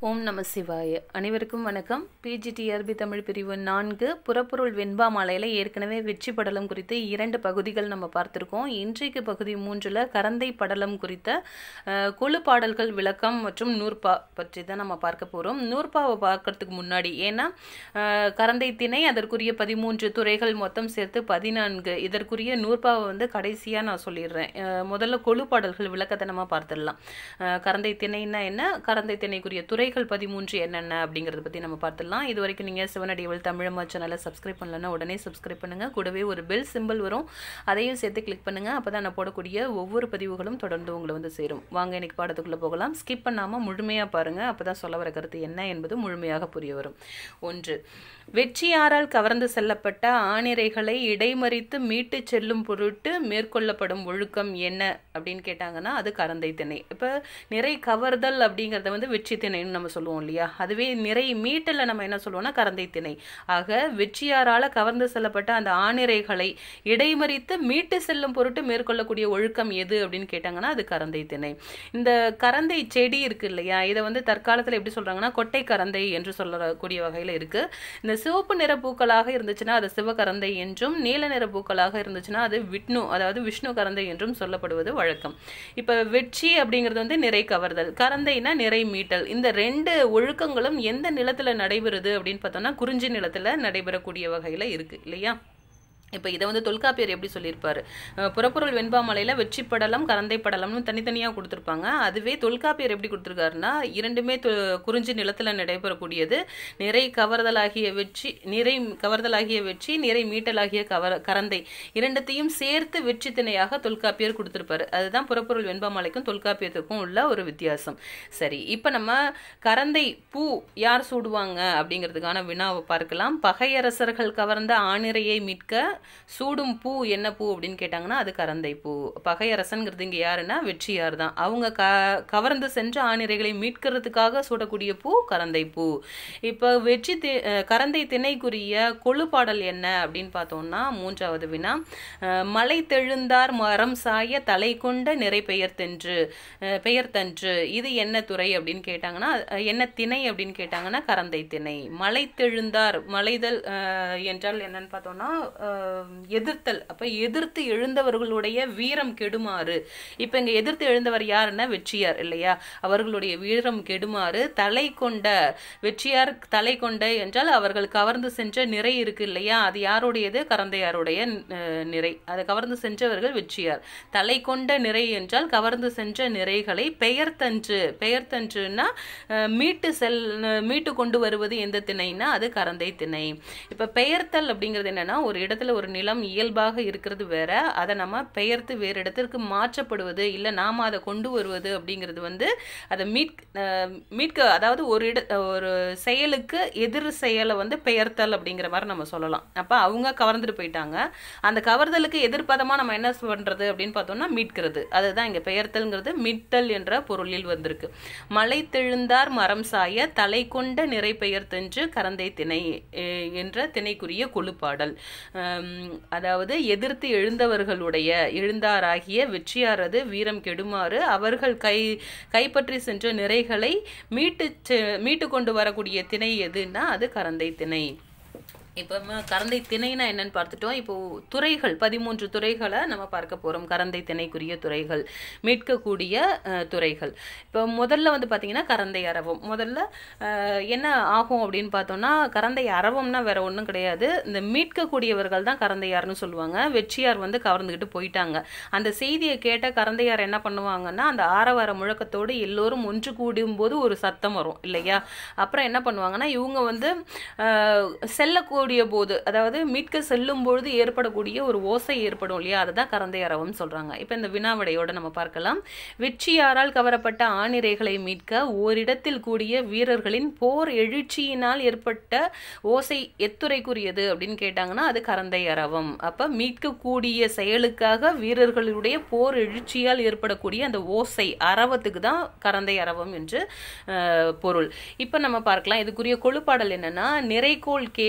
ஓம் நம சிவாய அனைவருக்கும் வணக்கம் பிஜிடிஆர்பி தமிழ் பிரிவு நான்கு புறப்பொருள் வெண்பா மாலையில் ஏற்கனவே வெற்றி படலம் குறித்து இரண்டு பகுதிகள் நம்ம பார்த்துருக்கோம் இன்றைக்கு பகுதி மூன்றில் கரந்தை படலம் குறித்த அஹ், குழு பாடல்கள் விளக்கம் மற்றும் நூற்பா பற்றி தான் நம்ம பார்க்க போகிறோம் நூற்பாவை பார்க்கறதுக்கு முன்னாடி ஏன்னா அஹ், கரந்தை திணை அதற்குரிய பதிமூன்று துறைகள் மொத்தம் சேர்த்து பதினான்கு இதற்குரிய நூற்பாவை வந்து கடைசியாக நான் சொல்லிடுறேன் அஹ், முதல்ல கொழு பாடல்கள் விளக்கத்தை நம்ம பார்த்துடலாம் அஹ், கரந்தை திணைன்னா என்ன கரந்தை திணைக்குரிய துறைகள் பதிமூன்று என்னென்ன அப்படிங்கிறத பற்றி நம்ம பார்த்துடலாம் இது வரைக்கும் நீங்கள் சிவனடிவள் தமிழம்மா சேனலை சப்ஸ்கிரைப் பண்ணலன்னா உடனே சப்ஸ்கிரைப் பண்ணுங்கள் கூடவே ஒரு பெல் சிம்பிள் வரும் அதையும் சேர்த்து கிளிக் பண்ணுங்கள் அப்போ தான் நான் போடக்கூடிய ஒவ்வொரு பதிவுகளும் தொடர்ந்து உங்களை வந்து சேரும் வாங்க இன்னைக்கு பாடத்துக்குள்ளே போகலாம் ஸ்கிப் பண்ணாமல் முழுமையாக பாருங்கள் அப்போ தான் சொல்ல வர கருத்து என்ன என்பது முழுமையாக புரிய வரும் ஒன்று வெற்றியாரால் கவர்ந்து செல்லப்பட்ட ஆணிரைகளை இடைமறித்து மீட்டு செல்லும் பொருட்டு மேற்கொள்ளப்படும் ஒழுக்கம் என்ன அப்படின்னு கேட்டாங்கன்னா அது கரந்தை திணை இப்போ நிறை கவர்தல் அப்படிங்கிறத வந்து வெற்றி திணைன்னு நம்ம சொல்லுவோம் இல்லையா அதுவே நிறை மீட்டல நம்ம என்ன சொல்லுவோம்னா கரந்தை திணை ஆக வெற்றியாரால கவர்ந்து செல்லப்பட்ட அந்த ஆணிரைகளை இடைமறித்து மீட்டு செல்லும் பொருட்டு மேற்கொள்ளக்கூடிய ஒழுக்கம் எது அப்படின்னு கேட்டாங்கன்னா அது கரந்தை திணை இந்த கரந்தை செடி இருக்கு இல்லையா இதை வந்து தற்காலத்தில் எப்படி சொல்றாங்கன்னா கொட்டை கரந்தை என்று சொல்லக்கூடிய வகையில் இருக்கு இந்த சிவப்பு நிற பூக்களாக இருந்துச்சுன்னா அது சிவகரந்தை என்றும் நீல நிற பூக்களாக இருந்துச்சுன்னா அது விஷ்ணு அதாவது விஷ்ணு கரந்தை என்றும் சொல்லப்படுவது வழக்கம் இப்போ வெற்றி அப்படிங்கிறது வந்து நிறை கவர்தல் கரந்தைனா நிறை மீட்டல் இந்த ரெண்டு ஒழுக்கங்களும் எந்த நிலத்துல நடைபெறுது அப்படின்னு பார்த்தோம்னா குறிஞ்சி நிலத்துல நடைபெறக்கூடிய வகையில இருக்கு இல்லையா இப்போ இதை வந்து தொல்காப்பியர் எப்படி சொல்லியிருப்பாரு அஹ் புறப்பொருள் வெண்பாமலையில் வெற்றி படலம் கரந்தை படலம்னு தனித்தனியாக கொடுத்துருப்பாங்க அதுவே தொல்காப்பியர் எப்படி கொடுத்துருக்காருன்னா இரண்டுமே தொ- குறிஞ்சி நிலத்தில் நடைபெறக்கூடியது நிறை கவர்தலாகிய வெற்றி நிறை கவர்தலாகிய வெற்றி நிறை மீட்டலாகிய கவர கரந்தை இரண்டத்தையும் சேர்த்து வெற்றி திணையாக தொல்காப்பியர் கொடுத்துருப்பாரு அதுதான் புறப்பொருள் வெண்பாமலைக்கும் தொல்காப்பியத்துக்கும் உள்ள ஒரு வித்தியாசம் சரி இப்போ நம்ம கரந்தை பூ யார் சூடுவாங்க அப்படிங்கிறதுக்கான வினாவை பார்க்கலாம் பகையரசர்கள் கவர்ந்த ஆணிரையை மீட்க சூடும் பூ என்ன பூ அப்படின்னு கேட்டாங்கன்னா அது கரந்தை பூ பகையரசன்கிறது இங்கே யாருன்னா வெற்றியார் தான் அவங்க க கவர்ந்து சென்ற ஆணிரைகளை மீட்கிறதுக்காக சூடக்கூடிய பூ கரந்தை பூ இப்போ வெற்றி தி அஹ் கரந்தை திணைக்குரிய கொழு பாடல் என்ன அப்படின்னு பார்த்தோம்னா மூன்றாவது வினா அஹ் மலை தெழுந்தார் மரம் சாய தலை கொண்ட நிறை பெயர்த்தென்று அஹ் பெயர்த்தன்று இது என்ன துறை அப்படின்னு கேட்டாங்கன்னா அஹ் என்ன திணை அப்படின்னு கேட்டாங்கன்னா கரந்தை திணை மலை தெழுந்தார் மலைதல் அஹ், என்றால் என்னன்னு பார்த்தோம்னா அஹ், எதிர்த்தல் அப்ப எதிர்த்து எழுந்தவர்களுடைய வீரம் கெடுமாறு இப்ப இங்க எதிர்த்து எழுந்தவர் யாருன்னா வெற்றியார் இல்லையா அவர்களுடைய வீரம் கெடுமாறு தலை கொண்ட வெற்றியார் தலை கொண்ட என்றால் அவர்கள் கவர்ந்து சென்ற நிறை இருக்கு இல்லையா அது யாருடையது கரந்தையாருடைய அஹ், நிறை அதை கவர்ந்து சென்றவர்கள் வெற்றியார் தலை கொண்ட நிறை என்றால் கவர்ந்து சென்ற நிறைகளை பெயர்த்தன்று பெயர்த்தன்றுன்னா அஹ், மீட்டு செல் மீட்டு கொண்டு வருவது எந்த திணைனா அது கரந்தை திணை இப்ப பெயர்த்தல் அப்படிங்கிறது என்னன்னா ஒரு இடத்துல ஒரு நிலம் இயல்பாக இருக்கிறது வேற அதை நம்ம பெயர்த்து வேறு இடத்திற்கு மாற்றப்படுவது இல்ல நாம அதை கொண்டு வருவது அப்படிங்கிறது வந்து அதை மீட் அஹ், மீட்க அதாவது ஒரு இட ஒரு செயலுக்கு எதிர் செயலை வந்து பெயர்த்தல் அப்படிங்கிற மாதிரி நம்ம சொல்லலாம் அப்ப அவங்க கவர்ந்துட்டு போயிட்டாங்க அந்த கவர்தலுக்கு எதிர்ப்பதமா நம்ம என்ன பண்றது அப்படின்னு பார்த்தோம்னா மீட்கிறது அதுதான் இங்க பெயர்த்தல்ங்கிறது மீட்தல் என்ற பொருளில் வந்திருக்கு மலை தெழுந்தார் மரம் சாய தலை கொண்ட நிறை பெயர்த்தென்று கரந்தை திணை அஹ், என்ற திணைக்குரிய கொழுப்பாடல் ஆம், அதாவது எதிர்த்து எழுந்தவர்களுடைய எழுந்தாராகிய வெற்றியாரது வீரம் கெடுமாறு அவர்கள் கை கைப்பற்றி சென்ற நிறைகளை மீட்டு செ- மீட்டு கொண்டு வரக்கூடிய திணை எதுன்னா அது கரந்தை திணை இப்போ ம- கரந்தை திணைனா என்னன்னு பார்த்துட்டோம் இப்போ துறைகள் பதிமூன்று துறைகளை நம்ம பார்க்க போறோம் கரந்தை திணைக்குரிய துறைகள் மீட்கக்கூடிய அஹ், துறைகள் இப்போ முதல்ல வந்து பார்த்தீங்கன்னா கரந்தை அரவம் முதல்ல அஹ், என்ன ஆகும் அப்படின்னு பார்த்தோம்னா கரந்தை அரவம்னா வேற ஒன்றும் கிடையாது இந்த மீட்கக்கூடியவர்கள் தான் கரந்தையார்னு சொல்லுவாங்க வெற்றியார் வந்து கவர்ந்துக்கிட்டு போயிட்டாங்க அந்த செய்தியை கேட்ட கரந்தையார் என்ன பண்ணுவாங்கன்னா அந்த ஆரவார முழக்கத்தோடு எல்லோரும் ஒன்று கூடும்போது ஒரு சத்தம் வரும் இல்லையா அப்புறம் என்ன பண்ணுவாங்கன்னா இவங்க வந்து அஹ், செல்லக்கூடிய போது அதாவது மீட்க செல்லும் பொழுது ஏற்படக்கூடிய ஒரு ஓசை ஏற்படும் இல்லையா அதுதான் கரந்தை அரவம் சொல்றாங்க இப்போ இந்த வினாவிடையோட நம்ம பார்க்கலாம் வெற்றியாரால் கவரப்பட்ட ஆணிரைகளை மீட்க ஓரிடத்தில் கூடிய வீரர்களின் போர் எழுச்சியினால் ஏற்பட்ட ஓசை எத்துறைக்குரியது அப்படின்னு கேட்டாங்கன்னா அது கரந்தை அரவம் அப்ப மீட்கக்கூடிய செயலுக்காக வீரர்களுடைய போர் எழுச்சியால் ஏற்படக்கூடிய அந்த ஓசை அரவத்துக்கு தான் கரந்தை அரவம் என்று அஹ், பொருள் இப்போ நம்ம பார்க்கலாம் இதுக்குரிய கொழுப்பாடல் என்னன்னா நிறைகோள் கேட்டு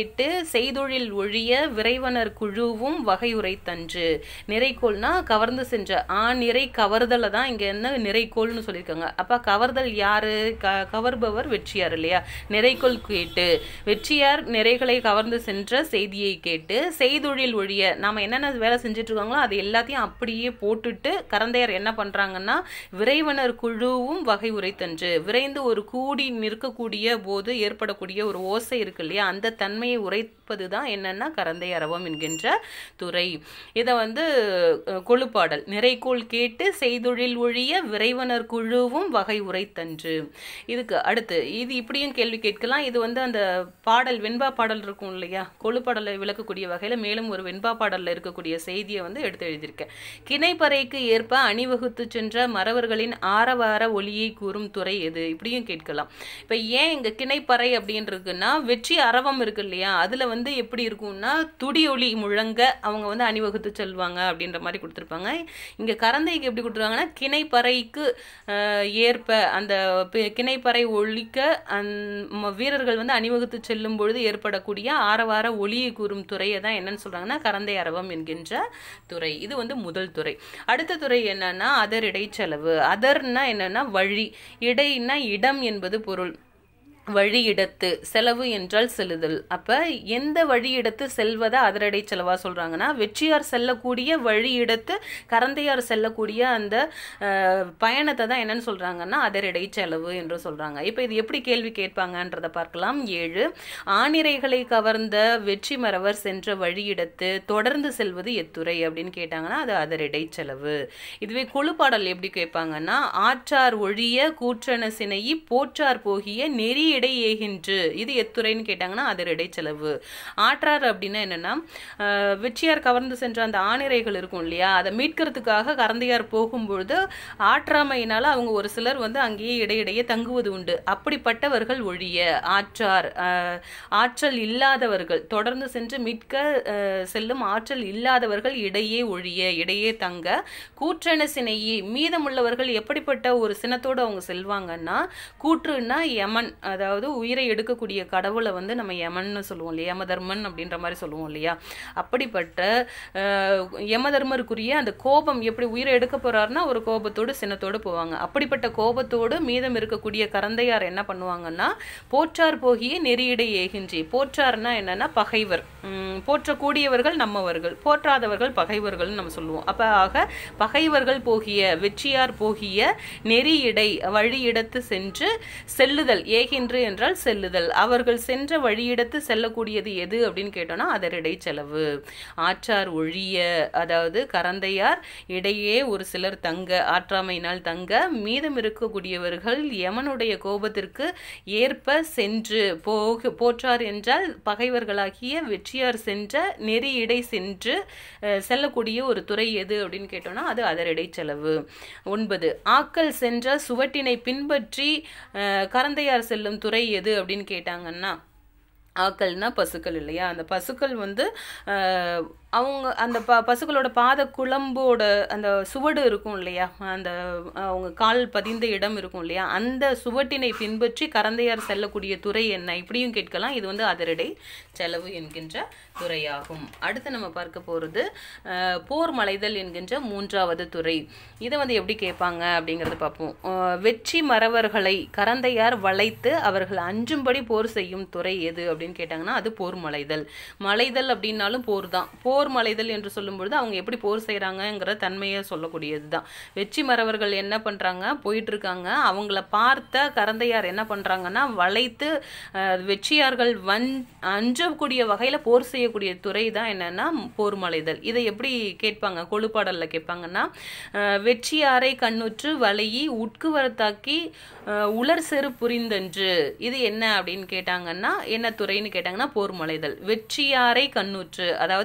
செய்தொழில் ஒழிய விரைவனர் குழுவும் வகையுரை தன்று நிறைக்கோள்னா கவர்ந்து சென்ற ஆ நிறை கவர்தலை தான் இங்க என்ன நிறைக்கோள்னு சொல்லியிருக்காங்க அப்ப கவர்தல் யாரு க கவர்பவர் வெற்றியார் இல்லையா நிறைக்கோள் கேட்டு வெற்றியார் நிறைகளை கவர்ந்து சென்ற செய்தியை கேட்டு செய்தொழில் ஒழிய நாம என்னென்ன வேலை செஞ்சுட்டு இருக்காங்களோ அது எல்லாத்தையும் அப்படியே போட்டுட்டு கரந்தையர் என்ன பண்றாங்கன்னா விரைவனர் குழுவும் வகை உரைத்தன்று விரைந்து ஒரு கூடி நிற்கக்கூடிய போது ஏற்படக்கூடிய ஒரு ஓசை இருக்கு இல்லையா அந்த தன்மையை உரைப்பது தான் என்னன்னா கரந்தை அரவம் என்கின்ற துறை இதை வந்து அஹ், கொழுப்பாடல் நிறைக்கோள் கேட்டு செய்தொழில் ஒழிய விரைவனர் குழுவும் வகை உரைத்தன்று இதுக்கு அடுத்து இது இப்படியும் கேள்வி கேட்கலாம் இது வந்து அந்த பாடல் வெண்பா பாடல் இருக்கும் இல்லையா கொழுப்பாடலை விளக்கக்கூடிய வகையில மேலும் ஒரு வெண்பா பாடல்ல இருக்கக்கூடிய செய்தியை வந்து எடுத்து எழுதியிருக்கேன் கிணைப்பறைக்கு ஏற்ப அணிவகுத்து சென்ற மறவர்களின் ஆரவார ஒளியை கூறும் துறை எது இப்படியும் கேட்கலாம் இப்ப ஏன் இங்க கிணைப்பறை அப்படின்னு இருக்குன்னா வெற்றி அரவம் இருக்கு இல்லையா அதுல வந்து எப்படி இருக்கும்னா துடி ஒளி முழங்க அவங்க வந்து அணிவகுத்து செல்வாங்க அப்படின்ற மாதிரி கொடுத்துருப்பாங்க இங்க கரந்தைக்கு எப்படி கொடுத்துருவாங்கன்னா கிணைப்பறைக்கு அஹ், ஏற்ப அந்த பி- கிணைப்பறை ஒழிக்க அந்த வீரர்கள் வந்து அணிவகுத்து செல்லும் பொழுது ஏற்படக்கூடிய ஆரவார ஒளியை கூறும் துறையை தான் என்னன்னு சொல்றாங்கன்னா கரந்தை அரவம் என்கின்ற துறை இது வந்து முதல் துறை அடுத்த துறை என்னன்னா அதர் இடைச்செலவு அதர்னா என்னன்னா வழி இடைன்னா இடம் என்பது பொருள் வழி இடத்து செலவு என்றால் செல்லுதல் அப்ப எந்த வழி இடத்து செல்வதை அதரடை செலவா சொல்றாங்கன்னா வெற்றியார் செல்லக்கூடிய வழி இடத்து கரந்தையார் செல்லக்கூடிய அந்த அஹ், பயணத்தை தான் என்னன்னு சொல்றாங்கன்னா அதரடை செலவு என்று சொல்றாங்க இப்ப இது எப்படி கேள்வி கேட்பாங்கன்றத பார்க்கலாம் ஏழு ஆணிரைகளை கவர்ந்த வெற்றி மறவர் சென்ற வழியிடத்து தொடர்ந்து செல்வது எத்துறை அப்படின்னு கேட்டாங்கன்னா அது அதரடை செலவு இதுவே குழுப்பாடல் எப்படி கேட்பாங்கன்னா ஆற்றார் ஒழிய கூற்றன சினையி போற்றார் போகிய நெறி இடை ஏகின்று இது எத்துறைன்னு கேட்டாங்கன்னா அது இடைச்செலவு ஆற்றார் அப்படின்னா என்னன்னா ஆஹ், வெற்றியார் கவர்ந்து சென்ற அந்த ஆணிரைகள் இருக்கும் இல்லையா அதை மீட்கிறதுக்காக கரந்தையார் போகும்பொழுது ஆற்றாமையினால அவங்க ஒரு சிலர் வந்து அங்கேயே இடையிடையே தங்குவது உண்டு அப்படிப்பட்டவர்கள் ஒழிய ஆற்றார் ஆஹ், ஆற்றல் இல்லாதவர்கள் தொடர்ந்து சென்று மீட்க ஆஹ், செல்லும் ஆற்றல் இல்லாதவர்கள் இடையே ஒழிய இடையே தங்க கூற்றன சினையி மீதமுள்ளவர்கள் எப்படிப்பட்ட ஒரு சினத்தோடு அவங்க செல்வாங்கன்னா கூற்றுன்னா யமன் அதாவது உயிரை எடுக்கக்கூடிய கடவுளை வந்து நம்ம யமன்னு சொல்லுவோம் இல்லையா யமதர்மன் அப்படின்ற மாதிரி சொல்லுவோம் இல்லையா அப்படிப்பட்ட அஹ், யமதர்மருக்குரிய அந்த கோபம் எப்படி உயிரை எடுக்க போறாருன்னா ஒரு கோபத்தோடு சினத்தோடு போவாங்க அப்படிப்பட்ட கோபத்தோடு மீதம் இருக்கக்கூடிய கரந்தையார் என்ன பண்ணுவாங்கன்னா போற்றார் போகிய நெறியிடை ஏகின்றி போற்றார்னா என்னன்னா பகைவர் உம், போற்றக்கூடியவர்கள் நம்மவர்கள் போற்றாதவர்கள் பகைவர்கள்னு நம்ம சொல்லுவோம் அப்ப ஆக பகைவர்கள் போகிய வெற்றியார் போகிய நெறியிடை வழியிடத்து சென்று செல்லுதல் ஏகின்று என்றால் செல்லுதல் அவர்கள் சென்ற வழியிடத்து செல்லக்கூடியது எது அப்படின்னு கேட்டோம்னா அதரிடை செலவு ஆற்றார் ஒழிய அதாவது கரந்தையார் இடையே ஒரு சிலர் தங்க ஆற்றாமையினால் தங்க மீதம் இருக்கக்கூடியவர்கள் யமனுடைய கோபத்திற்கு ஏற்ப சென்று போக போற்றார் என்றால் பகைவர்களாகிய வெற்றியார் சென்ற நெறி இடை சென்று அஹ், செல்லக்கூடிய ஒரு துறை எது அப்படின்னு கேட்டோம்னா அது அதரிடை செலவு ஒன்பது ஆக்கல் சென்ற சுவட்டினை பின்பற்றி அஹ், கரந்தையார் செல்லும் துறை எது அப்படின்னு கேட்டாங்கன்னா ஆக்கள்னா பசுக்கள் இல்லையா அந்த பசுக்கள் வந்து ஆஹ், அவங்க அந்த ப பசுக்களோட பாத குழம்போட அந்த சுவடு இருக்கும் இல்லையா அந்த அவங்க கால் பதிந்த இடம் இருக்கும் இல்லையா அந்த சுவட்டினை பின்பற்றி கரந்தையார் செல்லக்கூடிய துறை என்ன இப்படியும் கேட்கலாம் இது வந்து அதரிடை செலவு என்கின்ற துறையாகும் அடுத்து நம்ம பார்க்க போகிறது போர் மலைதல் என்கின்ற மூன்றாவது துறை இதை வந்து எப்படி கேட்பாங்க அப்படிங்கிறத பார்ப்போம் அஹ், வெற்றி மறவர்களை கரந்தையார் வளைத்து அவர்கள் அஞ்சும்படி போர் செய்யும் துறை எது அப்படின்னு கேட்டாங்கன்னா அது போர் மலைதல் மலைதல் அப்படின்னாலும் போர் தான் போர் மலைதல் என்று சொல்லும் பொழுது அவங்க எப்படி போர் செய்கிறாங்கங்கிற தன்மையை சொல்லக்கூடியது தான் வெற்றி மறவர்கள் என்ன பண்ணுறாங்க போயிட்டு இருக்காங்க அவங்கள பார்த்த கரந்தையார் என்ன பண்ணுறாங்கன்னா வளைத்து அஹ், வெற்றியார்கள் வன் அஞ்சக்கூடிய வகையில் போர் செய்யக்கூடிய துறை தான் என்னன்னா போர் மலைதல் இதை எப்படி கேட்பாங்க கொழுப்பாடல்ல கேட்பாங்கன்னா அஹ், வெற்றியாரை கண்ணுற்று வலையி உட்குவரத்தாக்கி அஹ், உலர் செரு புரிந்தன்று இது என்ன அப்படின்னு கேட்டாங்கன்னா என்ன துறைன்னு கேட்டாங்கன்னா போர் மலைதல் வெற்றியாரை கண்ணுற்று அதாவது கவர்ந்து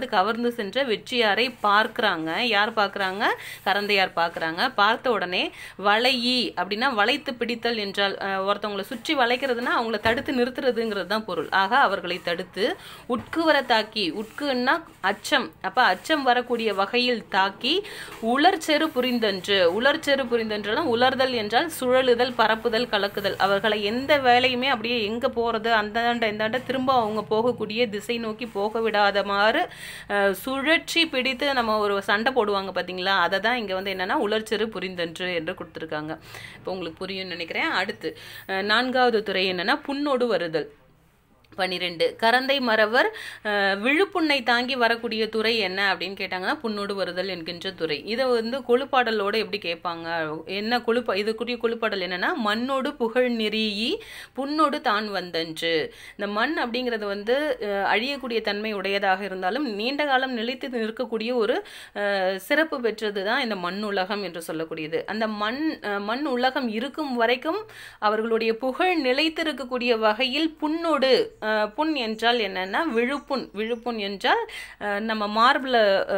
கவர்ந்து சென்ற வெற்றியாரை பார்க்குறாங்க யார் பார்க்குறாங்க கரந்தையார் பார்க்குறாங்க பார்த்த உடனே வளையி அப்படின்னா வளைத்து பிடித்தல் என்றால் அஹ், ஒருத்தவங்களை சுற்றி வளைக்கிறதுனா அவங்கள தடுத்து நிறுத்துறதுங்கிறது தான் பொருள் ஆக அவர்களை தடுத்து உட்கு வர தாக்கி உட்குன்னா அச்சம் அப்ப அச்சம் வரக்கூடிய வகையில் தாக்கி உலர்ச்செரு புரிந்தன்று உலர்ச்செரு புரிந்தன்றெல்லாம் உலர்தல் என்றால் சுழலுதல் பரப்புதல் கலக்குதல் அவர்களை எந்த வேலையுமே அப்படியே எங்க போறது அந்தாண்ட இந்தாண்ட திரும்ப அவங்க போகக்கூடிய திசை நோக்கி போக விடாதமாறு அஹ், சுழற்சி பிடித்து நம்ம ஒரு சண்டை போடுவாங்க பாத்தீங்களா அதை தான் இங்க வந்து என்னன்னா உலர்ச்செரு புரிந்தன்று என்று கொடுத்துருக்காங்க இப்போ உங்களுக்கு புரியும்னு நினைக்கிறேன் அடுத்து அஹ், நான்காவது துறை என்னன்னா புண்ணோடு வருதல் பன்னிரெண்டு கரந்தை மறவர் அஹ், விழுப்புண்ணை தாங்கி வரக்கூடிய துறை என்ன அப்படின்னு கேட்டாங்கன்னா புண்ணோடு வருதல் என்கின்ற துறை இதை வந்து கொழுப்பாடலோட எப்படி கேட்பாங்க என்ன கொழுப்பா இதுக்குரிய கொழுப்பாடல் என்னன்னா மண்ணோடு புகழ் நெறியி புண்ணோடு தான் வந்தன்று இந்த மண் அப்படிங்கிறது வந்து அஹ், அழியக்கூடிய தன்மை உடையதாக இருந்தாலும் நீண்ட காலம் நிலைத்து நிற்கக்கூடிய ஒரு அஹ், சிறப்பு பெற்றது தான் இந்த மண் உலகம் என்று சொல்லக்கூடியது அந்த மண் அஹ், மண் உலகம் இருக்கும் வரைக்கும் அவர்களுடைய புகழ் நிலைத்திருக்கக்கூடிய வகையில் புண்ணோடு அஹ், புண் என்றால் என்னன்னா விழுப்புண் விழுப்புண் என்றால் அஹ், நம்ம மார்பில்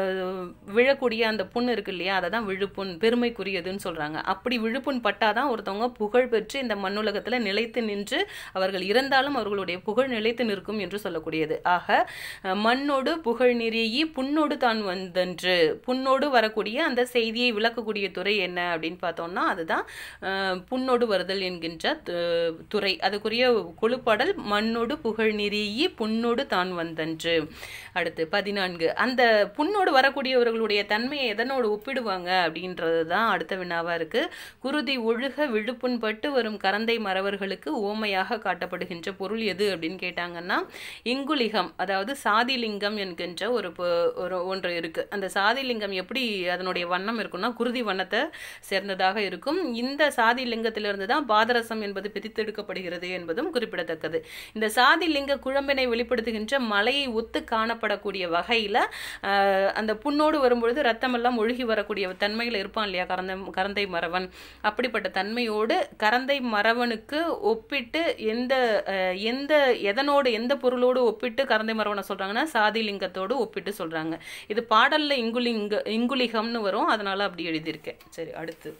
விழக்கூடிய அந்த புண் இருக்கு இல்லையா அதை தான் விழுப்புண் பெருமைக்குரியதுன்னு சொல்றாங்க அப்படி விழுப்புண் பட்டாதான் ஒருத்தவங்க புகழ் பெற்று இந்த மண்ணுலகத்துல நிலைத்து நின்று அவர்கள் இறந்தாலும் அவர்களுடைய புகழ் நிலைத்து நிற்கும் என்று சொல்லக்கூடியது ஆக அஹ், மண்ணோடு புகழ் நிறையி புண்ணோடு தான் வந்தன்று புண்ணோடு வரக்கூடிய அந்த செய்தியை விளக்கக்கூடிய துறை என்ன அப்படின்னு பார்த்தோம்னா அதுதான் அஹ், புண்ணோடு வருதல் என்கின்ற து- துறை அதுக்குரிய கொழுப்பாடல் மண்ணோடு புகழ் நிறையி புண்ணோடு தான் வந்தன்று அடுத்து பதினான்கு அந்த புண்ணோடு வரக்கூடியவர்களுடைய தன்மையை எதனோடு ஒப்பிடுவாங்க அப்படின்றது தான் அடுத்த வினாவா இருக்கு குருதி ஒழுக விழுப்புண் பட்டு வரும் கரந்தை மறவர்களுக்கு ஓமையாக காட்டப்படுகின்ற பொருள் எது அப்படின்னு கேட்டாங்கன்னா இங்குலிகம் அதாவது சாதிலிங்கம் என்கின்ற ஒரு பொ- ஒரு ஒன்று இருக்கு அந்த சாதிலிங்கம் எப்படி அதனுடைய வண்ணம் இருக்கும்னா குருதி வண்ணத்தை சேர்ந்ததாக இருக்கும் இந்த சாதி லிங்கத்திலிருந்து தான் பாதரசம் என்பது பிரித்தெடுக்கப்படுகிறது என்பதும் குறிப்பிடத்தக்கது இந்த சாதி லிங்க குழம்பினை வெளிப்படுத்துகின்ற மலையை ஒத்து காணப்படக்கூடிய வகையில ஆஹ், அந்த புண்ணோடு வரும்பொழுது ரத்தமெல்லாம் ஒழுகி வரக்கூடிய தன்மையில் இருப்பான் இல்லையா கரந்தை கரந்தை மறவன் அப்படிப்பட்ட தன்மையோடு கரந்தை மறவனுக்கு ஒப்பிட்டு எந்த அஹ், எந்த எதனோடு எந்த பொருளோடு ஒப்பிட்டு கரந்தை மறவனை சொல்றாங்கன்னா சாதி லிங்கத்தோடு ஒப்பிட்டு சொல்றாங்க இது பாடல்ல இங்குலிங்க இங்குலிகம்னு வரும் அதனால அப்படி எழுதியிருக்கேன் சரி அடுத்து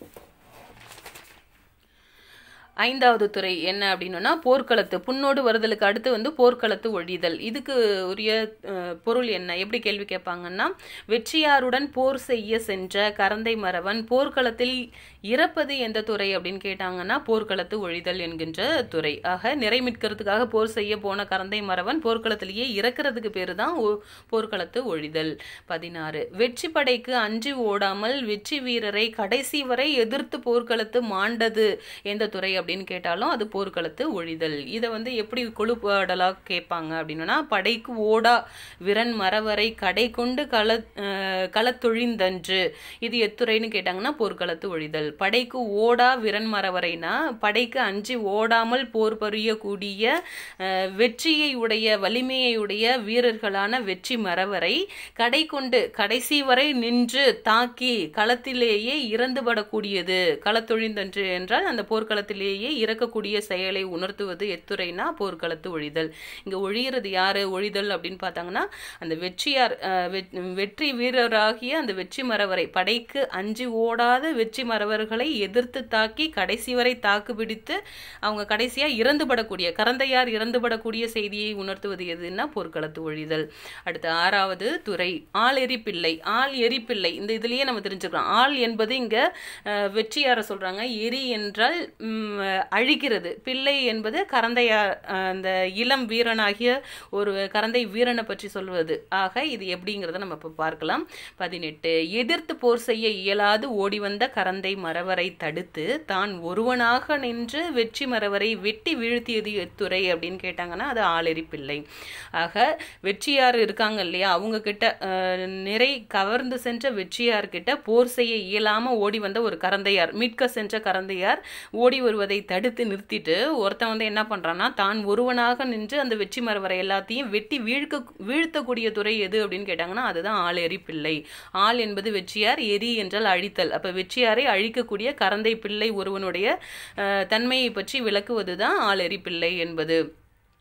ஐந்தாவது துறை என்ன அப்படின்னா போர்க்களத்து புண்ணோடு வருதலுக்கு அடுத்து வந்து போர்க்களத்து ஒழிதல் இதுக்கு உரிய அஹ், பொருள் என்ன எப்படி கேள்வி கேட்பாங்கன்னா வெற்றியாருடன் போர் செய்ய சென்ற கரந்தை மறவன் போர்க்களத்தில் இறப்பது எந்த துறை அப்படின்னு கேட்டாங்கன்னா போர்க்களத்து ஒழிதல் என்கின்ற துறை ஆக நிறைமிட்கிறதுக்காக போர் செய்ய போன கரந்தை மறவன் போர்க்களத்திலேயே இறக்கிறதுக்கு பேரு தான் ஒ- போர்க்களத்து ஒழிதல் பதினாறு வெற்றி படைக்கு அஞ்சி ஓடாமல் வெற்றி வீரரை கடைசி வரை எதிர்த்து போர்க்களத்து மாண்டது எந்த துறை அப்படின்னு கேட்டாலும் அது போர்க்களத்து ஒழிதல் இதை வந்து எப்படி கொழுப்பாடலா கேட்பாங்க அப்படின்னா படைக்கு ஓடா விரன் மறவரை கடை கொண்டு கள அஹ், களத்தொழிந்தன்று இது எத்துறைன்னு கேட்டாங்கன்னா போர்க்களத்து ஒழிதல் படைக்கு ஓடா விரன் மறவரைனா படைக்கு அஞ்சி ஓடாமல் போர் புரியக்கூடிய அஹ், வெற்றியை உடைய வலிமையை உடைய வீரர்களான வெற்றி மறவரை கடை கொண்டு கடைசி வரை நின்று தாக்கி களத்திலேயே இறந்துபடக்கூடியது களத்தொழிந்தன்று என்றால் அந்த போர்க்களத்திலேயே இறக்கக்கூடிய செயலை உணர்த்துவது எத்துறைனா போர்க்களத்து ஒழிதல் இங்க ஒழிகிறது யாரு ஒழிதல் அப்படின்னு பார்த்தாங்கன்னா அந்த வெற்றியார் அஹ், வெ- வெற்றி வீரராகிய அந்த வெற்றி மறவரை படைக்கு அஞ்சி ஓடாத வெற்றி மறவர்களை எதிர்த்து தாக்கி கடைசி வரை தாக்கு பிடித்து அவங்க கடைசியா இறந்துபடக்கூடிய கரந்தையார் இறந்துபடக்கூடிய செய்தியை உணர்த்துவது எதுன்னா போர்க்களத்து ஒழிதல் அடுத்து ஆறாவது துறை ஆள் எரிப்பிள்ளை ஆள் எரிப்பிள்ளை இந்த இதுலயே நம்ம தெரிஞ்சுக்கலாம் ஆள் என்பது இங்க அஹ், வெற்றியார சொல்றாங்க எரி என்றால் ம், அழிக்கிறது பிள்ளை என்பது கரந்தையார் அஹ், அந்த இளம் வீரனாகிய ஒரு கரந்தை வீரனை பற்றி சொல்வது ஆக இது எப்படிங்கிறத நம்ம இப்போ பார்க்கலாம் பதினெட்டு எதிர்த்து போர் செய்ய இயலாது ஓடி வந்த கரந்தை மறவரை தடுத்து தான் ஒருவனாக நின்று வெற்றி மறவரை வெட்டி வீழ்த்தியது எத்துறை அப்படின்னு கேட்டாங்கன்னா அது ஆளெரி பிள்ளை ஆக வெற்றியார் இருக்காங்க இல்லையா அவங்க கிட்ட அஹ், நிறை கவர்ந்து சென்ற வெற்றியார் கிட்ட போர் செய்ய இயலாம ஓடி வந்த ஒரு கரந்தையார் மீட்க சென்ற கரந்தையார் ஓடி வருவதை தடுத்து நிறுத்திட்டு ஒருத்தன் வந்து என்ன பண்றான்னா தான் ஒருவனாக நின்று அந்த வெற்றி மரவரை எல்லாத்தையும் வெட்டி வீழ்க்க வீழ்த்தக்கூடிய துறை எது அப்படின்னு கேட்டாங்கன்னா அதுதான் ஆள் எரி பிள்ளை ஆள் என்பது வெற்றியார் எரி என்றால் அழித்தல் அப்ப வெற்றியாரை அழிக்கக்கூடிய கரந்தை பிள்ளை ஒருவனுடைய அஹ், தன்மையை பற்றி விளக்குவதுதான் ஆள் எரி பிள்ளை என்பது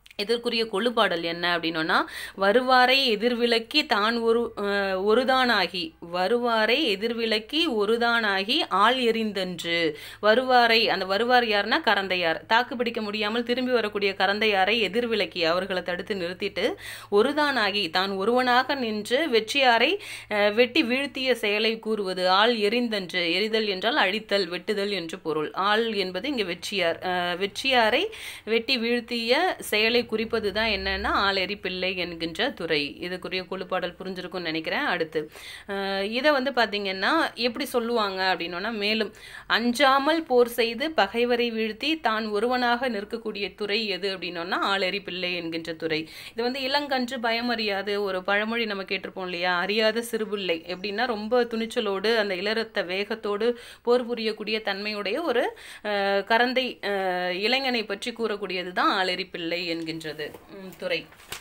இதற்குரிய கொள்ளுப்பாடல் என்ன அப்படின்னோன்னா வருவாரை எதிர்விலக்கி தான் ஒரு அஹ், ஒருதானாகி வருவாரை எதிர்விலக்கி ஒருதானாகி ஆள் எறிந்தன்று வருவாரை அந்த வருவார் யாருன்னா கரந்தையார் தாக்கு பிடிக்க முடியாமல் திரும்பி வரக்கூடிய கரந்தையாரை எதிர்விலக்கி அவர்களை தடுத்து நிறுத்திட்டு ஒருதானாகி தான் ஒருவனாக நின்று வெற்றியாரை அஹ், வெட்டி வீழ்த்திய செயலை கூறுவது ஆள் எரிந்தன்று எரிதல் என்றால் அழித்தல் வெட்டுதல் என்று பொருள் ஆள் என்பது இங்கே வெற்றியார் அஹ், வெற்றியாரை வெட்டி வீழ்த்திய செயலை குறிப்பது தான் என்னன்னா ஆளெறி பிள்ளை என்கின்ற துறை இதுக்குரிய குழுப்பாடல் புரிஞ்சிருக்கும்னு நினைக்கிறேன் அடுத்து அஹ், இதை வந்து பார்த்தீங்கன்னா எப்படி சொல்லுவாங்க அப்படின்னோன்னா மேலும் அஞ்சாமல் போர் செய்து பகைவரை வீழ்த்தி தான் ஒருவனாக நிற்கக்கூடிய துறை எது அப்படின்னோன்னா ஆளெறி பிள்ளை என்கின்ற துறை இது வந்து இளங்கன்று பயம் அறியாது ஒரு பழமொழி நம்ம கேட்டிருப்போம் இல்லையா அறியாத சிறுபிள்ளை எப்படின்னா ரொம்ப துணிச்சலோடு அந்த இளரத்த வேகத்தோடு போர் புரியக்கூடிய தன்மையுடைய ஒரு அஹ், கரந்தை அஹ், இளைஞனை பற்றி கூறக்கூடியது தான் ஆளெறி பிள்ளை என்கின்றது ம், துறை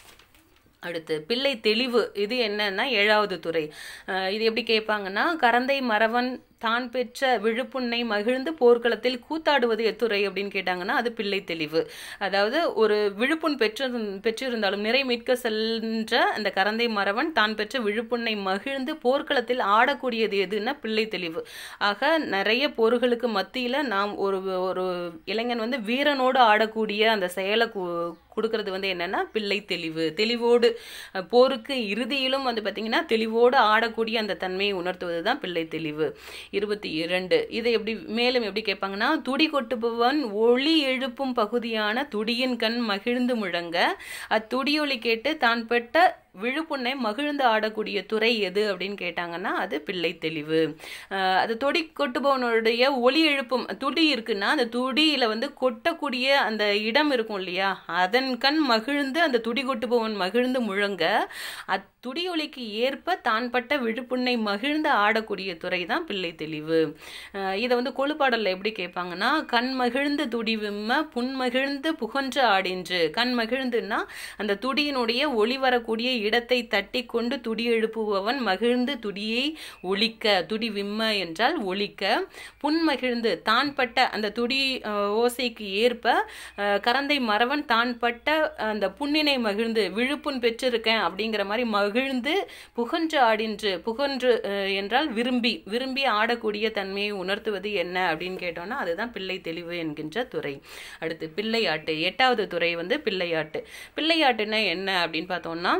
அடுத்து பிள்ளை தெளிவு இது என்னன்னா ஏழாவது துறை அஹ் இது எப்படி கேட்பாங்கன்னா கரந்தை மறவன் தான் பெற்ற விழுப்புண்ணை மகிழ்ந்து போர்க்களத்தில் கூத்தாடுவது எத்துறை அப்படின்னு கேட்டாங்கன்னா அது பிள்ளை தெளிவு அதாவது ஒரு விழுப்புண் பெற்று பெற்றிருந்தாலும் நிறை மீட்க சென்ற அந்த கரந்தை மறவன் தான் பெற்ற விழுப்புண்ணை மகிழ்ந்து போர்க்களத்தில் ஆடக்கூடியது எதுன்னா பிள்ளை தெளிவு ஆக நிறைய போர்களுக்கு மத்தியில் நாம் ஒரு ஒரு இளைஞன் வந்து வீரனோடு ஆடக்கூடிய அந்த செயலை கு- கொடுக்கறது வந்து என்னன்னா பிள்ளை தெளிவு தெளிவோடு அஹ், போருக்கு இறுதியிலும் வந்து பார்த்தீங்கன்னா தெளிவோடு ஆடக்கூடிய அந்த தன்மையை உணர்த்துவது தான் பிள்ளை தெளிவு இருபத்தி இரண்டு இதை எப்படி மேலும் எப்படி கேட்பாங்கன்னா துடி கொட்டுபவன் ஒளி எழுப்பும் பகுதியான துடியின் கண் மகிழ்ந்து முழங்க அத்துடியொலி கேட்டு தான் பெற்ற விழுப்புண்ணை மகிழ்ந்து ஆடக்கூடிய துறை எது அப்படின்னு கேட்டாங்கன்னா அது பிள்ளை தெளிவு அஹ் அது தொடி கொட்டுபவனுடைய ஒளி எழுப்பும் துடி இருக்குன்னா அந்த துடியில வந்து கொட்டக்கூடிய அந்த இடம் இருக்கும் இல்லையா அதன் கண் மகிழ்ந்து அந்த துடி கொட்டுபவன் மகிழ்ந்து முழங்க அத்துடி ஒலிக்கு ஏற்ப தான் பட்ட விழுப்புண்ணை மகிழ்ந்து ஆடக்கூடிய துறை தான் பிள்ளை தெளிவு அஹ் இதை வந்து கொழுப்பாடல்ல எப்படி கேட்பாங்கன்னா கண் மகிழ்ந்து துடி விம்ம புன் மகிழ்ந்து புகன்று ஆடின்று கண் மகிழ்ந்துன்னா அந்த துடியினுடைய ஒளி வரக்கூடிய இடத்தை தட்டி கொண்டு துடி எழுப்புபவன் மகிழ்ந்து துடியை ஒலிக்க துடி விம்ம என்றால் ஒலிக்க புன் மகிழ்ந்து தான் பட்ட அந்த துடி அஹ், ஓசைக்கு ஏற்ப அஹ், கரந்தை மறவன் தான் பட்ட அந்த புண்ணினை மகிழ்ந்து விழுப்புண் பெற்றிருக்கேன் அப்படிங்கிற மாதிரி மகிழ்ந்து புகன்று ஆடின்று புகன்று அஹ், என்றால் விரும்பி விரும்பி ஆடக்கூடிய தன்மையை உணர்த்துவது என்ன அப்படின்னு கேட்டோம்னா அதுதான் பிள்ளை தெளிவு என்கின்ற துறை அடுத்து பிள்ளையாட்டு எட்டாவது துறை வந்து பிள்ளையாட்டு பிள்ளையாட்டுன்னா என்ன அப்படின்னு பார்த்தோம்னா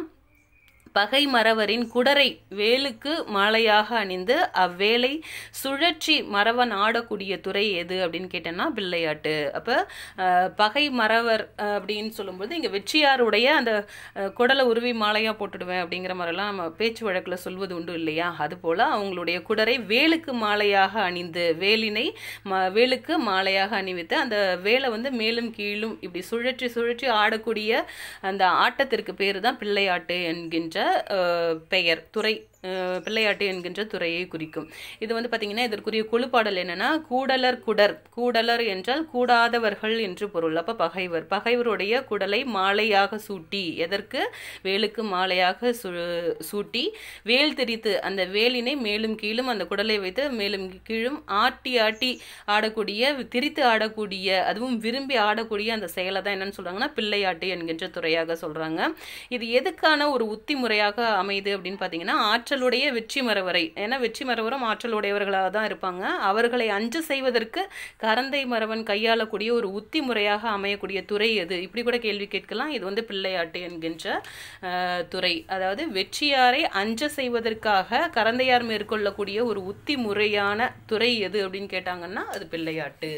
பகை மறவரின் குடரை வேலுக்கு மாலையாக அணிந்து அவ்வேலை சுழற்சி மறவன் ஆடக்கூடிய துறை எது அப்படின்னு கேட்டேன்னா பிள்ளையாட்டு அப்போ பகை மறவர் அஹ், அப்படின்னு சொல்லும்போது இங்கே வெற்றியாருடைய அந்த அஹ், குடலை உருவி மாலையாக போட்டுடுவேன் அப்படிங்கிற மாதிரிலாம் நம்ம பேச்சு வழக்கில் சொல்வது உண்டு இல்லையா அதுபோல் அவங்களுடைய குடரை வேலுக்கு மாலையாக அணிந்து வேலினை ம வேலுக்கு மாலையாக அணிவித்து அந்த வேலை வந்து மேலும் கீழும் இப்படி சுழற்றி சுழற்றி ஆடக்கூடிய அந்த ஆட்டத்திற்கு பேர் தான் பிள்ளையாட்டு என்கின்ற அஹ், பெயர் துறை அஹ், பிள்ளையாட்டு என்கின்ற துறையை குறிக்கும் இது வந்து பார்த்தீங்கன்னா இதற்குரிய குழுப்பாடல் என்னன்னா கூடலர் குடர் கூடலர் என்றால் கூடாதவர்கள் என்று பொருள் அப்போ பகைவர் பகைவருடைய குடலை மாலையாக சூட்டி எதற்கு வேலுக்கு மாலையாக சு சூட்டி வேல் திரித்து அந்த வேலினை மேலும் கீழும் அந்த குடலை வைத்து மேலும் கீழும் ஆட்டி ஆட்டி ஆடக்கூடிய திரித்து ஆடக்கூடிய அதுவும் விரும்பி ஆடக்கூடிய அந்த செயலை தான் என்னன்னு சொல்றாங்கன்னா பிள்ளையாட்டு என்கின்ற துறையாக சொல்றாங்க இது எதுக்கான ஒரு உத்தி முறையாக அமையுது அப்படின்னு பார்த்தீங்கன்னா ஆற்றலுடைய வெற்றி மறவரை ஏன்னா வெற்றி மறவரும் ஆற்றலுடையவர்களாக தான் இருப்பாங்க அவர்களை அஞ்சு செய்வதற்கு கரந்தை மறவன் கையாளக்கூடிய ஒரு உத்தி முறையாக அமையக்கூடிய துறை எது இப்படி கூட கேள்வி கேட்கலாம் இது வந்து பிள்ளையாட்டு என்கின்ற அஹ், துறை அதாவது வெற்றியாரை அஞ்ச செய்வதற்காக கரந்தையார் மேற்கொள்ளக்கூடிய ஒரு உத்தி முறையான துறை எது அப்படின்னு கேட்டாங்கன்னா அது பிள்ளையாட்டு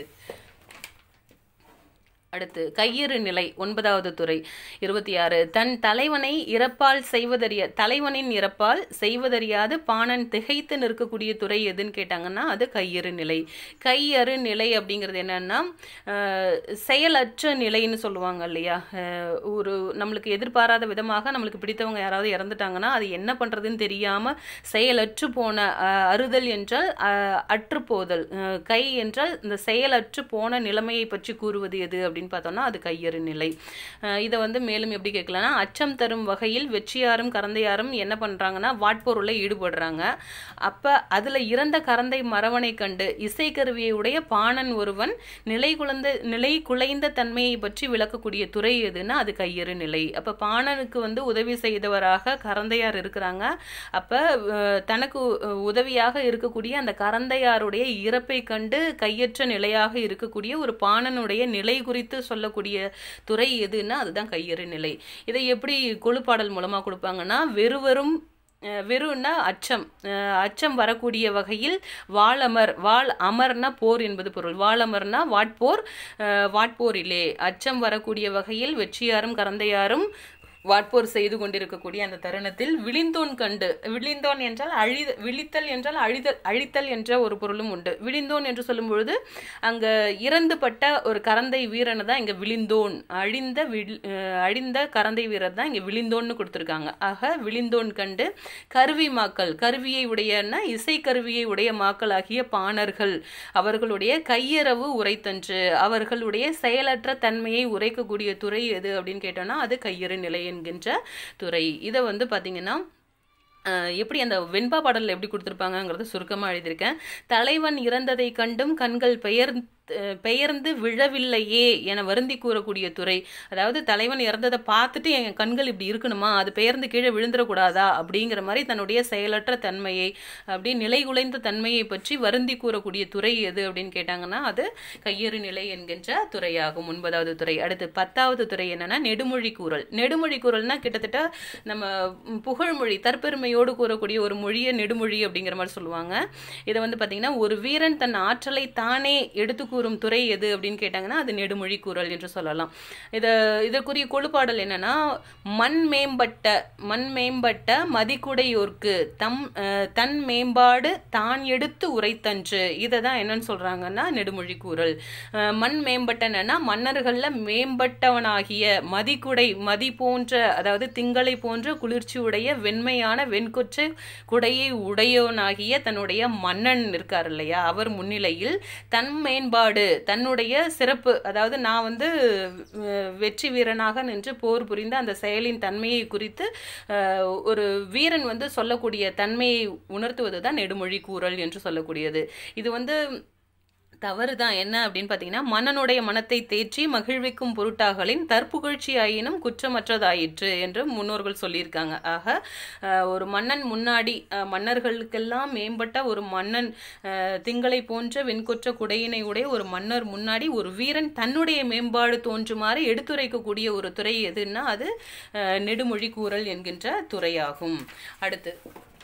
அடுத்து கையிறு நிலை ஒன்பதாவது துறை இருபத்தி ஆறு தன் தலைவனை இறப்பால் செய்வதறிய தலைவனின் இறப்பால் செய்வதறியாது பாணன் திகைத்து நிற்கக்கூடிய துறை எதுன்னு கேட்டாங்கன்னா அது கையிறு நிலை கையறு நிலை அப்படிங்கிறது என்னன்னா அஹ், செயலற்ற நிலைன்னு சொல்லுவாங்க இல்லையா அஹ், ஒரு நம்மளுக்கு எதிர்பாராத விதமாக நம்மளுக்கு பிடித்தவங்க யாராவது இறந்துட்டாங்கன்னா அது என்ன பண்றதுன்னு தெரியாம செயலற்று போன அஹ், அறுதல் என்றால் அஹ், அற்று போதல் அஹ், கை என்றால் இந்த செயலற்று போன நிலைமையை பற்றி கூறுவது எது அப்படின்னு அப்படின்னு பார்த்தோம்னா அது கையறு நிலை அஹ் இதை வந்து மேலும் எப்படி கேட்கலாம்னா அச்சம் தரும் வகையில் வெற்றியாரும் கரந்தையாரும் என்ன பண்ணுறாங்கன்னா வாட்பொருளை ஈடுபடுறாங்க அப்போ அதில் இறந்த கரந்தை மரவனை கண்டு இசைக்கருவியை உடைய பாணன் ஒருவன் நிலை குலைந்த நிலை குலைந்த தன்மையை பற்றி விளக்கக்கூடிய துறை எதுன்னா அது கையறு நிலை அப்போ பாணனுக்கு வந்து உதவி செய்தவராக கரந்தையார் இருக்கிறாங்க அப்போ தனக்கு அஹ், உதவியாக இருக்கக்கூடிய அந்த கரந்தையாருடைய இறப்பை கண்டு கையற்ற நிலையாக இருக்கக்கூடிய ஒரு பாணனுடைய நிலை குறித்து சொல்லக்கூடிய துறை எதுன்னா அதுதான் கையறு நிலை இதை எப்படி கொழுப்பாடல் மூலமாக கொடுப்பாங்கன்னா வெறுவரும் அஹ் வெறும்னா அச்சம் அஹ் அச்சம் வரக்கூடிய வகையில் வாளமர் வாள் அமர்னா போர் என்பது பொருள் வாளமர்னா வாட்போர் அஹ் வாட்போரிலே அச்சம் வரக்கூடிய வகையில் வெற்றியாரும் கரந்தையாரும் வாட்போர் செய்து கொண்டிருக்கக்கூடிய அந்த தருணத்தில் விழிந்தோன் கண்டு விழிந்தோன் என்றால் அழி விழித்தல் என்றால் அழிதல் அழித்தல் என்ற ஒரு பொருளும் உண்டு விழிந்தோன் என்று சொல்லும் பொழுது அங்க இறந்துபட்ட ஒரு கரந்தை வீரனை தான் இங்க விழிந்தோன் அழிந்த வில் அஹ் அழிந்த கரந்தை வீரர் தான் இங்க விழிந்தோன்னு கொடுத்துருக்காங்க ஆக விழிந்தோன் கண்டு கருவி மாக்கள் கருவியை உடையன்னா இசை கருவியை உடைய மாக்களாகிய பாணர்கள் அவர்களுடைய கையறவு உரைத்தன்று அவர்களுடைய செயலற்ற தன்மையை உரைக்கக்கூடிய துறை எது அப்படின்னு கேட்டோம்னா அது கையறு நிலை என்கின்ற துறை இதை வந்து பார்த்தீங்கன்னா அஹ் எப்படி அந்த வெண்பா பாடலில் எப்படி கொடுத்துருப்பாங்கங்கிறத சுருக்கமாக எழுதியிருக்கேன் தலைவன் இறந்ததை கண்டும் கண்கள் பெயர் அஹ் பெயர்ந்து விழவில்லையே என வருந்தி கூறக்கூடிய துறை அதாவது தலைவன் இறந்ததை பார்த்துட்டு என் கண்கள் இப்படி இருக்கணுமா அது பெயர்ந்து கீழே விழுந்துடக்கூடாதா அப்படிங்கிற மாதிரி தன்னுடைய செயலற்ற தன்மையை அப்படி நிலை குலைந்த தன்மையை பற்றி வருந்தி கூறக்கூடிய துறை எது அப்படின்னு கேட்டாங்கன்னா அது கையறு நிலை என்கின்ற துறையாகும் ஒன்பதாவது துறை அடுத்து பத்தாவது துறை என்னன்னா நெடுமொழி கூறல் நெடுமொழி கூறல்னா கிட்டத்தட்ட நம்ம ம், புகழ்மொழி தற்பெருமையோடு கூறக்கூடிய ஒரு மொழியை நெடுமொழி அப்படிங்கிற மாதிரி சொல்லுவாங்க இதை வந்து பார்த்தீங்கன்னா ஒரு வீரன் தன் ஆற்றலை தானே எடுத்து கூறும் துறை எது அப்படின்னு கேட்டாங்கன்னா அது நெடுமொழி கூறல் என்று சொல்லலாம் இதை இதற்குரிய கொழுப்பாடல் என்னன்னா மண் மேம்பட்ட மண் மேம்பட்ட மதிக்குடையோர்க்கு தம் அஹ், தன் மேம்பாடு தான் எடுத்து உரைத்தன்று இதை தான் என்னன்னு சொல்றாங்கன்னா நெடுமொழி கூறல் அஹ், மண் மேம்பட்டனா மன்னர்கள்ல மேம்பட்டவனாகிய மதிக்குடை மதி போன்ற அதாவது திங்களை போன்ற குளிர்ச்சி உடைய வெண்மையான வெண்கொற்ற குடையை உடையவனாகிய தன்னுடைய மன்னன் இருக்கார் இல்லையா அவர் முன்னிலையில் தன் மேம்பாடு தன்னுடைய சிறப்பு அதாவது நான் வந்து அஹ், வெற்றி வீரனாக நின்று போர் புரிந்த அந்த செயலின் தன்மையை குறித்து அஹ், ஒரு வீரன் வந்து சொல்லக்கூடிய தன்மையை உணர்த்துவது தான் நெடுமொழி கூறல் என்று சொல்லக்கூடியது இது வந்து தவறு தான் என்ன அப்படின்னு பார்த்தீங்கன்னா மன்னனுடைய மனத்தை தேற்றி மகிழ்விக்கும் பொருட்டாகலின் தற்புகழ்ச்சி ஆயினும் குற்றமற்றதாயிற்று என்று முன்னோர்கள் சொல்லியிருக்காங்க ஆக அஹ், ஒரு மன்னன் முன்னாடி அஹ், மன்னர்களுக்கெல்லாம் மேம்பட்ட ஒரு மன்னன் அஹ், திங்களை போன்ற வெண்கொற்ற குடையினை உடைய ஒரு மன்னர் முன்னாடி ஒரு வீரன் தன்னுடைய மேம்பாடு தோன்றுமாறு எடுத்துரைக்கக்கூடிய ஒரு துறை எதுன்னா அது அஹ், நெடுமொழி கூறல் என்கின்ற துறையாகும் அடுத்து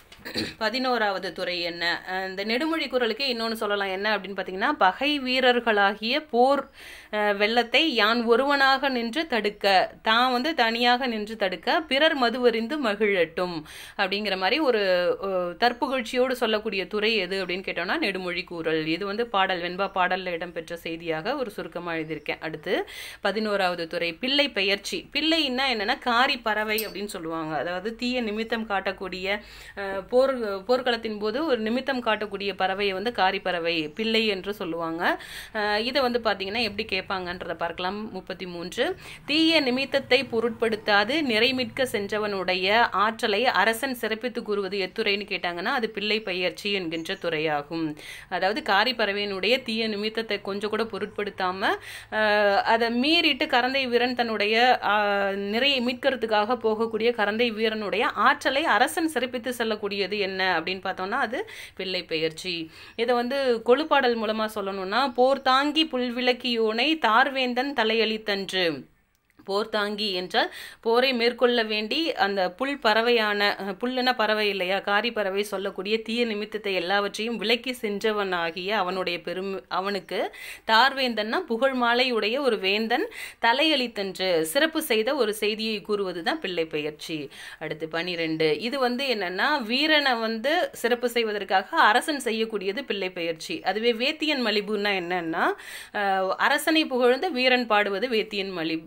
பதினோராவது துறை என்ன அஹ் இந்த நெடுமொழி குரலுக்கு இன்னொன்று சொல்லலாம் என்ன அப்படின்னு பார்த்தீங்கன்னா பகை வீரர்களாகிய போர் அஹ், வெள்ளத்தை யான் ஒருவனாக நின்று தடுக்க தான் வந்து தனியாக நின்று தடுக்க பிறர் மதுவறிந்து மகிழட்டும் அப்படிங்கிற மாதிரி ஒரு அஹ், தற்புகழ்ச்சியோடு சொல்லக்கூடிய துறை எது அப்படின்னு கேட்டோம்னா நெடுமொழி கூறல் இது வந்து பாடல் வெண்பா பாடலில் இடம்பெற்ற செய்தியாக ஒரு சுருக்கமாக எழுதியிருக்கேன் அடுத்து பதினோராவது துறை பிள்ளை பெயர்ச்சி பிள்ளைன்னா என்னன்னா காரி பறவை அப்படின்னு சொல்லுவாங்க அதாவது தீய நிமித்தம் காட்டக்கூடிய அஹ், போர் போர்க்களத்தின் போது ஒரு நிமித்தம் காட்டக்கூடிய பறவையை வந்து காரி பறவை பிள்ளை என்று சொல்லுவாங்க அஹ், இதை வந்து பார்த்தீங்கன்னா எப்படி கேட்பாங்கன்றத பார்க்கலாம் முப்பத்தி மூன்று தீய நிமித்தத்தை பொருட்படுத்தாது நிறைமிக்க சென்றவனுடைய ஆற்றலை அரசன் சிறப்பித்து கூறுவது எத்துறைன்னு கேட்டாங்கன்னா அது பிள்ளை பயிற்சி என்கின்ற துறையாகும் அதாவது காரி பறவையினுடைய தீய நிமித்தத்தை கொஞ்சம் கூட பொருட்படுத்தாம அஹ், அதை மீறிட்டு கரந்தை வீரன் தன்னுடைய அஹ், நிறையை மீட்கிறதுக்காக போகக்கூடிய கரந்தை வீரனுடைய ஆற்றலை அரசன் சிறப்பித்து செல்லக்கூடியது என்ன அப்படின்னு பார்த்தோம்னா அது பிள்ளை பெயர்ச்சி இதை வந்து கொழுப்பாடல் மூலமா சொல்லணும்னா போர் தாங்கி புல்விளக்கியோனை தார்வேந்தன் தலையளித்தன்று போர் தாங்கி என்றால் போரை மேற்கொள்ள வேண்டி அந்த புல் பறவையான அஹ், புல்லுன பறவை இல்லையா காரி பறவை சொல்லக்கூடிய தீய நிமித்தத்தை எல்லாவற்றையும் விலக்கி சென்றவனாகிய அவனுடைய பெரும் அவனுக்கு தார்வேந்தன்னா புகழ் மாலையுடைய ஒரு வேந்தன் தலையளித்தன்று சிறப்பு செய்த ஒரு செய்தியை கூறுவது தான் பிள்ளை பெயர்ச்சி அடுத்து பனிரெண்டு இது வந்து என்னன்னா வீரனை வந்து சிறப்பு செய்வதற்காக அரசன் செய்யக்கூடியது பிள்ளை பெயர்ச்சி அதுவே வேத்தியன் மலிபுன்னா என்னன்னா அஹ், அரசனை புகழ்ந்து வீரன் பாடுவது வேத்தியன் மலிபு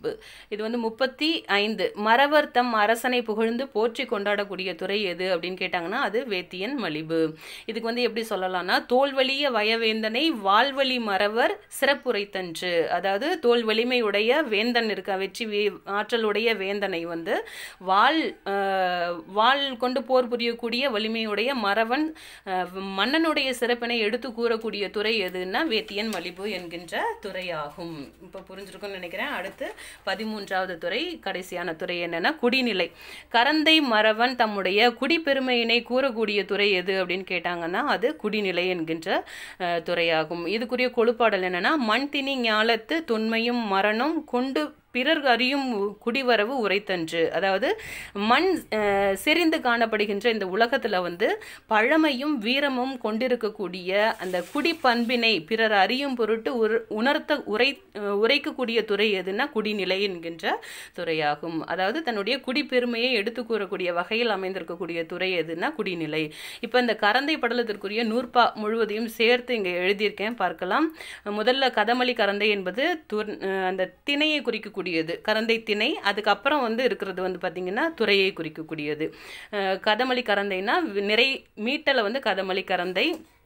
இது வந்து முப்பத்தி ஐந்து மறவர் தம் அரசனை புகழ்ந்து போற்றி கொண்டாடக்கூடிய துறை எது அப்படின்னு கேட்டாங்கன்னா அது வேத்தியன் மலிபு இதுக்கு வந்து எப்படி சொல்லலாம்னா தோல்வலிய வயவேந்தனை வாழ்வழி மறவர் சிறப்புரைத்தன்று அதாவது தோல் வலிமையுடைய வேந்தன் இருக்க வெற்றி வே- ஆற்றலுடைய வேந்தனை வந்து வாள் ஆஹ், வாள் கொண்டு போர் புரியக்கூடிய வலிமையுடைய மறவன் ஆஹ், மன்னனுடைய சிறப்பினை எடுத்து கூறக்கூடிய துறை எதுன்னா வேத்தியன் மலிபு என்கின்ற துறையாகும் இப்போ புரிஞ்சிருக்கும்னு நினைக்கிறேன் அடுத்து பதிமூன்றாவது துறை கடைசியான துறை என்னன்னா குடிநிலை கரந்தை மறவன் தம்முடைய குடிப்பெருமையினை கூறக்கூடிய துறை எது அப்படின்னு கேட்டாங்கன்னா அது குடிநிலை என்கின்ற அஹ், துறையாகும் இதுக்குரிய கொழுப்பாடல் என்னன்னா மண் திணி ஞாலத்து தொன்மையும் மரணம் கொண்டு பிறர் அறியும் குடிவரவு உரைத்தன்று அதாவது மண் அஹ், செறிந்து காணப்படுகின்ற இந்த உலகத்துல வந்து பழமையும் வீரமும் கொண்டிருக்கக்கூடிய அந்த குடிப்பண்பினை பிறர் அறியும் பொருட்டு உர- உணர்த்த உரை அஹ், உரைக்கக்கூடிய துறை எதுன்னா குடிநிலை என்கின்ற துறையாகும் அதாவது தன்னுடைய குடிப்பெருமையை எடுத்து கூறக்கூடிய வகையில் அமைந்திருக்கக்கூடிய துறை எதுன்னா குடிநிலை இப்போ இந்த கரந்தை படலத்திற்குரிய நூற்பா முழுவதையும் சேர்த்து இங்கே எழுதியிருக்கேன் பார்க்கலாம் முதல்ல கதமளி கரந்தை என்பது துர் அஹ் அந்த திணையை குறிக்கக்கூடியது கரந்தை திணை அதுக்கப்புறம் வந்து இருக்கிறது வந்து பார்த்தீங்கன்னா துறையை குறிக்கக்கூடியது அஹ் கதமளி கரந்தைனா நிறை மீட்டலை வந்து கதமளி கரந்தை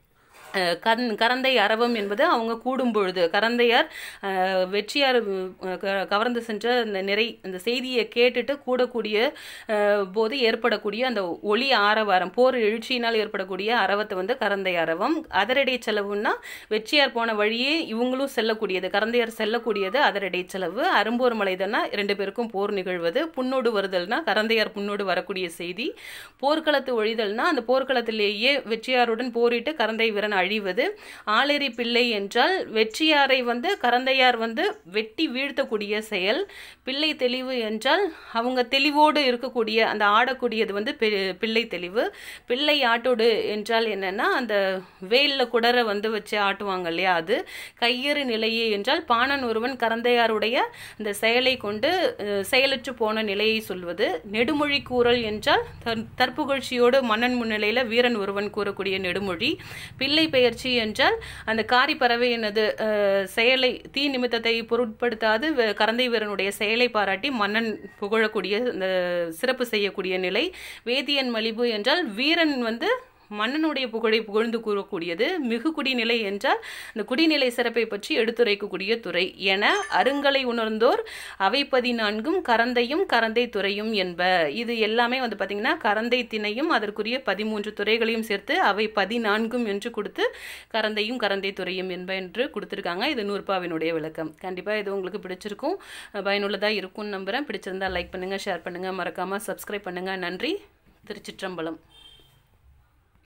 அஹ் கந் கரந்தை அரவம் என்பது அவங்க கூடும் பொழுது கரந்தையார் அஹ், வெற்றியார் அஹ், க- கவர்ந்து சென்ற அந்த நிறை அந்த செய்தியை கேட்டுட்டு கூடக்கூடிய அஹ், போது ஏற்படக்கூடிய அந்த ஒளி ஆரவாரம் போர் எழுச்சியினால் ஏற்படக்கூடிய அரவத்தை வந்து கரந்தை அரவம் அதரடை செலவுன்னா வெற்றியார் போன வழியே இவங்களும் செல்லக்கூடியது கரந்தையார் செல்லக்கூடியது அதரடை செலவு அரும்போர் மலைதனா ரெண்டு பேருக்கும் போர் நிகழ்வது புண்ணோடு வருதல்னா கரந்தையார் புண்ணோடு வரக்கூடிய செய்தி போர்க்களத்து ஒழிதல்னா அந்த போர்க்களத்திலேயே வெற்றியாருடன் போரிட்டு கரந்தை வீரன் அழிவது ஆளேரி பிள்ளை என்றால் வெற்றியாரை வந்து கரந்தையார் வந்து வெட்டி வீழ்த்தக்கூடிய செயல் பிள்ளை தெளிவு என்றால் அவங்க தெளிவோடு இருக்கக்கூடிய அந்த ஆடக்கூடியது வந்து பி- பிள்ளை தெளிவு பிள்ளை ஆட்டோடு என்றால் என்னன்னா அந்த வேலில் குடரை வந்து வச்சு ஆட்டுவாங்க இல்லையா அது கையறு நிலையே என்றால் பாணன் ஒருவன் கரந்தையாருடைய அந்த செயலை கொண்டு அஹ், செயலற்று போன நிலையை சொல்வது நெடுமொழி கூறல் என்றால் தற்- தற்புகழ்ச்சியோடு மன்னன் முன்னிலையில வீரன் ஒருவன் கூறக்கூடிய நெடுமொழி பிள்ளை பெயர்ச்சி என்றால் அந்த காரி பறவையினது அஹ், செயலை தீ நிமித்தத்தை பொருட்படுத்தாது வ- கரந்தை வீரனுடைய செயலை பாராட்டி மன்னன் புகழக்கூடிய அந்த சிறப்பு செய்யக்கூடிய நிலை வேதியன் மலிபு என்றால் வீரன் வந்து மன்னனுடைய புகழை புகழ்ந்து கூறக்கூடியது மிகு குடிநிலை என்றால் இந்த குடிநிலை சிறப்பை பற்றி எடுத்துரைக்கக்கூடிய துறை என அருங்கலை உணர்ந்தோர் அவை பதினான்கும் கரந்தையும் கரந்தை துறையும் என்ப இது எல்லாமே வந்து பார்த்தீங்கன்னா கரந்தை திணையும் அதற்குரிய பதிமூன்று துறைகளையும் சேர்த்து அவை பதினான்கும் என்று கொடுத்து கரந்தையும் கரந்தை துறையும் என்ப என்று கொடுத்துருக்காங்க இது நூற்பாவினுடைய விளக்கம் கண்டிப்பாக இது உங்களுக்கு பிடிச்சிருக்கும் பயனுள்ளதாக இருக்கும்னு நம்புகிறேன் பிடிச்சிருந்தா லைக் பண்ணுங்கள் ஷேர் பண்ணுங்கள் மறக்காமல் சப்ஸ்கிரைப் பண்ணுங்கள் நன்றி திருச்சிற்றம்பலம்